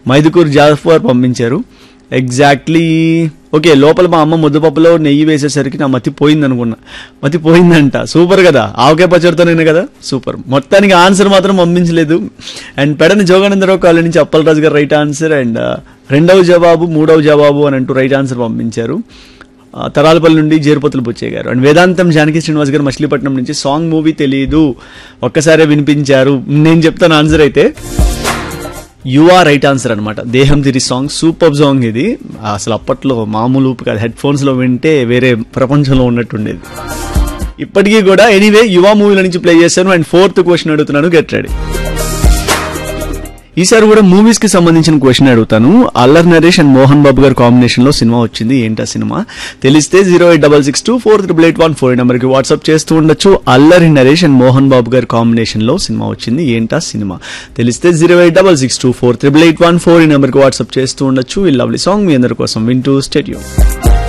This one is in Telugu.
మైదుకూరు జాఫర్ పంపించారు ఎగ్జాక్ట్లీ ఓకే లోపల మా అమ్మ ముద్దపప్పులో నెయ్యి వేసేసరికి నా మతి పోయింది అనుకున్నా మతి పోయిందంట సూపర్ కదా ఆవకాయ పచ్చడితోనే కదా సూపర్ మొత్తానికి ఆన్సర్ మాత్రం పంపించలేదు అండ్ పెడని జోగానందరావు కాలనీ నుంచి అప్పలరాజు గారు రైట్ ఆన్సర్ అండ్ రెండవ జవాబు మూడవ జవాబు అని అంటూ రైట్ ఆన్సర్ పంపించారు ఆ, తరాలపల్లి నుండి జేరుపతులు బుచ్చయ్య గారు అండ్ వేదాంతం జానకి శ్రీనివాస్ గారు మచిలీపట్నం నుంచి సాంగ్ మూవీ తెలియదు ఒక్కసారే వినిపించారు నేను చెప్తాను ఆన్సర్ అయితే యు ఆర్ రైట్ ఆన్సర్ అనమాట దేహం తిరి సాంగ్ సూపర్ సాంగ్ ఇది అసలు అప్పట్లో మామూలు ఊపు కాదు హెడ్ ఫోన్స్ లో వింటే వేరే ప్రపంచంలో ఉన్నట్టుండేది ఇప్పటికీ కూడా ఎనీవే యువ మూవీల నుంచి ప్లే చేశాను అండ్ ఫోర్త్ క్వశ్చన్ అడుగుతున్నాను గెట్ రెడీ ఈసారి కూడా మూవీస్ కి సంబంధించిన క్వశ్చన్ అడుగుతాను అల్లర్ నరేష్ అండ్ మోహన్ బాబు గారి కాంబినేషన్ లో సినిమా వచ్చింది ఏంటా సినిమా తెలిస్తే zero eight double six two four triple eight one four number కి వాట్సాప్ చేస్తూ ఉండొచ్చు అల్లరి నరేష్ అండ్ మోహన్ బాబు గారి కాంబినేషన్ లో సినిమా వచ్చింది ఏంటా సినిమా తెలిస్తే zero eight double six two four triple eight one four ఈ నెంబర్ కి వాట్సాప్ చేస్తూ ఉండొచ్చు ఈ లవ్లీ సాంగ్ మీ అందరి కోసం వింటూ స్టేడియం